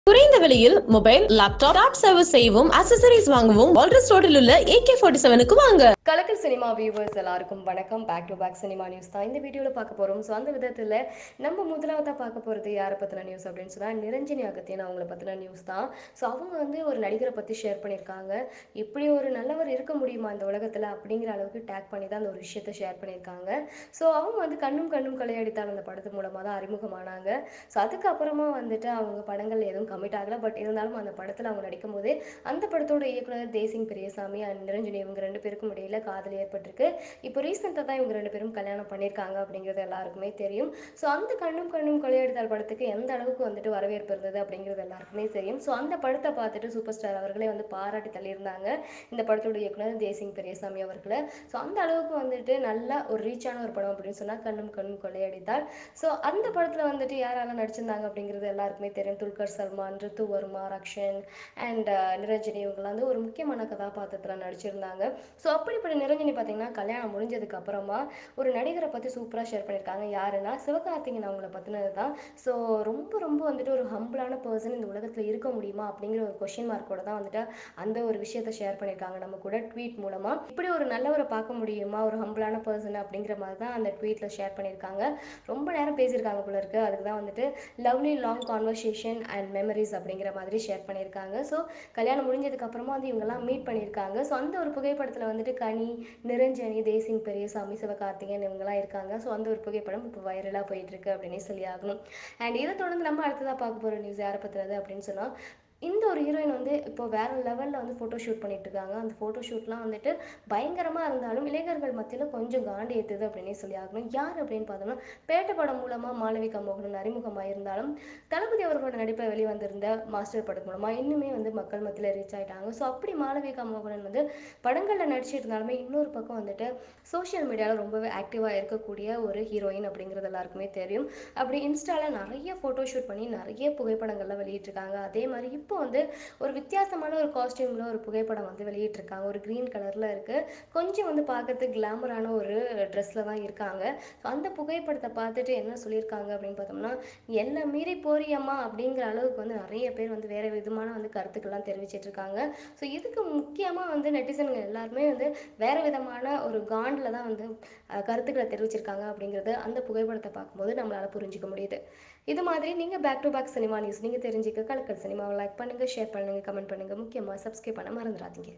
குறைந்த விலையில் mobile laptop top service செய்யவும் அக்சசரிஸ் வாங்கவும் வால்ரஸ் ரோட்டில் உள்ள ஏகே ஃபார்ட்டி செவனுக்கு வாங்க கலக்கல் சினிமா வியூவர்ஸ் எல்லாருக்கும் வணக்கம் back to back cinema news தான் இந்த வீடியோவில் பார்க்க போகிறோம் ஸோ அந்த விதத்தில் நம்ம முதலாவதாக பார்க்க போகிறது யாரை பற்றின நியூஸ் அப்படின்னு சொன்னால் நிரஞ்சனி அகத்தியன் அவங்கள பற்றின நியூஸ் தான் ஸோ அவங்க வந்து ஒரு நடிகரை பற்றி ஷேர் பண்ணியிருக்காங்க இப்படி ஒரு நல்லவர் இருக்க முடியுமா இந்த உலகத்தில் அப்படிங்கிற அளவுக்கு டேக் பண்ணி தான் அந்த ஒரு விஷயத்தை ஷேர் பண்ணியிருக்காங்க ஸோ அவங்க வந்து கண்ணும் கண்ணும் கொள்ளையடித்தால் அந்த படத்து மூலமாக தான் அறிமுகமானாங்க ஸோ அதுக்கப்புறமா வந்துட்டு அவங்க படங்கள் எதுவும் கமிட் ஆகலை பட் இருந்தாலும் அந்த படத்தில் அவங்க நடிக்கும் போதே அந்த படத்தோட இயக்குனர் தேசிங் பெரியசாமி அண்ட் நிரஞ்சனி இவங்க ரெண்டு பேருக்கும் இடையில காதல் ஏற்பட்டிருக்கு இப்போ ரீசெண்டாக தான் இவங்க ரெண்டு பேரும் கல்யாணம் பண்ணியிருக்காங்க அப்படிங்கிறது எல்லாருக்குமே தெரியும் ஸோ அந்த கண்ணும் கண்ணும் கொலையெடுத்தால் படத்துக்கு எந்த அளவுக்கு வந்துட்டு வரவேற்பு இருந்தது அப்படிங்கிறது எல்லாருக்குமே தெரியும் ஸோ அந்த படத்தை பார்த்துட்டு சூப்பர் ஸ்டார் அவர்களே வந்து பாராட்டி தள்ளியிருந்தாங்க இந்த படத்தோட இயக்குனர் தேசிங் பெரியசாமி அவர்களை ஸோ அந்த அளவுக்கு வந்துட்டு நல்ல ஒரு ரீச்சான ஒரு படம் அப்படின்னு சொன்னால் கண்ணும் கண்ணும் கொள்ளையடித்தால் ஸோ அந்த படத்தில் வந்துட்டு யாரெல்லாம் நடிச்சிருந்தாங்க அப்படிங்கிறது எல்லாருக்குமே தெரியும் துல்கர் சல்மான் ரித்து வர்மா ரக்ஷன் அண்ட் நிரஞ்சனி இவங்கெல்லாம் வந்து ஒரு முக்கியமான கதாபாத்திரத்தில் நடிச்சிருந்தாங்க ஸோ அப்படிப்பட்ட நிரஞ்சனி பார்த்தீங்கன்னா கல்யாணம் முடிஞ்சதுக்கு அப்புறமா ஒரு நடிகரை பற்றி சூப்பராக ஷேர் பண்ணியிருக்காங்க யாருன்னா சிவகார்த்திகேயன் அவங்கள பற்றினது தான் ஸோ ரொம்ப ரொம்ப வந்துட்டு ஒரு ஹம்பிளான பர்சன் இந்த உலகத்தில் இருக்க முடியுமா அப்படிங்கிற ஒரு கொஷின் மார்க்கோட தான் வந்துட்டு அந்த ஒரு விஷயத்தை ஷேர் பண்ணியிருக்காங்க நம்ம கூட ட்வீட் மூலமாக இப்படி ஒரு நல்லவரை பார்க்க முடியுமா ஒரு ஹம்பிளான பர்சன் அப்படிங்கிற மாதிரி தான் அந்த ட்வீட்டில் ஷேர் பண்ணியிருக்காங்க ரொம்ப நேரம் பேசியிருக்காங்க போல இருக்கு அதுக்கு தான் வந்துட்டு lovely long conversation and memories அப்படிங்கிற மாதிரி ஷேர் பண்ணியிருக்காங்க ஸோ கல்யாணம் முடிஞ்சதுக்கு அப்புறமா வந்து இவங்கெல்லாம் மீட் பண்ணியிருக்காங்க ஸோ அந்த ஒரு புகைப்படத்தில் வந்துட்டு கனி நிரஞ்சனி தேசிங் பெரியசாமி சிவகார்த்திகேயன் இவங்கெல்லாம் இருக்காங்க ஸோ அந்த ஒரு புகைப்படம் இப்போ வைரலாக போயிட்டு இருக்கு அப்படின்னே சொல்லி ஆகணும் அண்ட் இதை தொடர்ந்து நம்ம அடுத்ததாக பார்க்க போகிற நியூஸ் யாரை பற்றினது அப்படின்னு சொன்னால் இந்த ஒரு ஹீரோயின் வந்து இப்போ வேற லெவலில் வந்து ஃபோட்டோ ஷூட் பண்ணிட்டு இருக்காங்க அந்த ஃபோட்டோ ஷூட்லாம் வந்துட்டு பயங்கரமாக இருந்தாலும் இளைஞர்கள் மத்தியில் கொஞ்சம் காண்டி ஏற்றுது அப்படின்னே சொல்லி ஆகணும் யார் அப்படின்னு பார்த்தோம்னா பேட்ட படம் மூலமாக மாளவிகா மோகனன் அறிமுகமாக இருந்தாலும் தளபதி அவர்களோட நடிப்பை வெளிவந்திருந்த மாஸ்டர் படம் மூலமாக இன்னுமே வந்து மக்கள் மத்தியில் ரீச் ஆயிட்டாங்க ஸோ அப்படி மாளவிகா மோகனன் வந்து படங்களில் நடிச்சிட்டு இருந்தாலுமே இன்னொரு பக்கம் வந்துட்டு சோஷியல் மீடியாவில் ரொம்பவே ஆக்டிவாக இருக்கக்கூடிய ஒரு ஹீரோயின் அப்படிங்கிறது எல்லாருக்குமே தெரியும் அப்படி இன்ஸ்டாவில் நிறைய ஃபோட்டோ ஷூட் பண்ணி நிறைய புகைப்படங்கள்லாம் வெளியிட்டிருக்காங்க அதே மாதிரி இப்போ வந்து ஒரு வித்தியாசமான ஒரு காஸ்டியூமில் ஒரு புகைப்படம் வந்து வெளியிட்டிருக்காங்க ஒரு க்ரீன் கலரில் இருக்குது கொஞ்சம் வந்து பார்க்கறதுக்கு கிளாமரான ஒரு ட்ரெஸ்ஸில் தான் இருக்காங்க ஸோ அந்த புகைப்படத்தை பார்த்துட்டு என்ன சொல்லியிருக்காங்க அப்படின்னு பார்த்தோம்னா எல்லாம் மீறி போறியம்மா அப்படிங்கிற அளவுக்கு வந்து நிறைய பேர் வந்து வேறு விதமான வந்து கருத்துக்கள்லாம் தெரிவிச்சிட்டு இருக்காங்க ஸோ இதுக்கு முக்கியமாக வந்து நெட்டிசன்கள் எல்லாருமே வந்து வேறு விதமான ஒரு காண்டில் தான் வந்து அஹ், கருத்துக்களை தெரிவிச்சிருக்காங்க அப்படிங்கிறது அந்த புகைப்படத்தை பார்க்கும்போது நம்மளால் புரிஞ்சிக்க முடியுது இது மாதிரி நீங்கள் back to back cinema news நீங்கள் தெரிஞ்சுக்க கலக்கல் சினிமாவை லைக் பண்ணுங்கள் ஷேர் பண்ணுங்கள் கமெண்ட் பண்ணுங்கள் முக்கியமாக சப்ஸ்கிரைப் பண்ண மறந்துடாதீங்க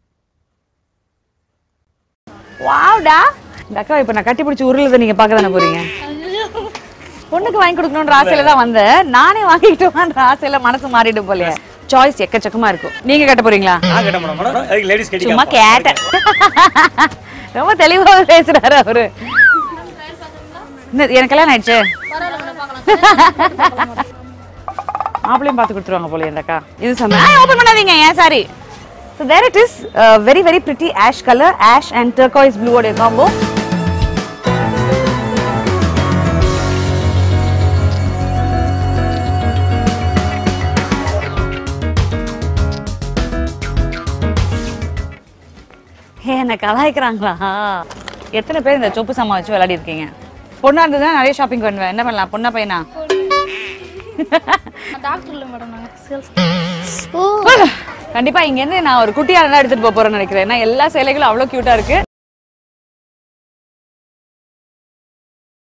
வாவ்டா இந்த அக்கா இப்ப நான் கட்டி பிடிச்சி உருளதை நீங்க பார்க்க தானே போறீங்க பொண்ணுக்கு வாங்கி கொடுக்கணுன்ற ஆசையில தான் வந்தேன் நானே வாங்கிக்கிட்டோன்ற ஆசையில மனசு மாறிடும் போலயே சாய்ஸ் எக்கச்சக்கமா இருக்கும் நீங்க கட்ட போறீங்களா நான் கட்ட மாட்டேன் மேடம் அதுக்கு லேடிஸ் கட்டி சும்மா கேட்டேன் ரொம்ப தெளிவா பேசுறாரு அவரு என்ன- எனக்கு கல்யாணம் ஆயிடுச்சு மாப்பிளையும் பார்த்து கொடுத்துருவாங்க போல இந்த அக்கா இது சம ஓபன் பண்ணாதீங்க ஏன் sorry so there it is very very pretty ash colour ash and turquoise ப்ளூவோட காம்போ ஹே என்ன கலாய்க்கிறாங்களா எத்தனை பேர் இந்த சொப்பு சாமான் வச்சு விளையாடி இருக்கீங்க பொண்ணா இருந்ததுன்னா நிறைய ஷாப்பிங் பண்ணுவேன் என்ன பண்ணலாம் பொண்ணா பையனா டாக்டர் இல்லை மேடம் நாங்கள் சேல்ஸ் கண்டிப்பா இங்க இருந்து நான் ஒரு குட்டியா இருந்தா எடுத்துட்டு போப் போறேன்னு நினைக்கிறேன் ஏன்னா எல்லா சேலைகளும் அவ்வளவு கியூட்டா இருக்கு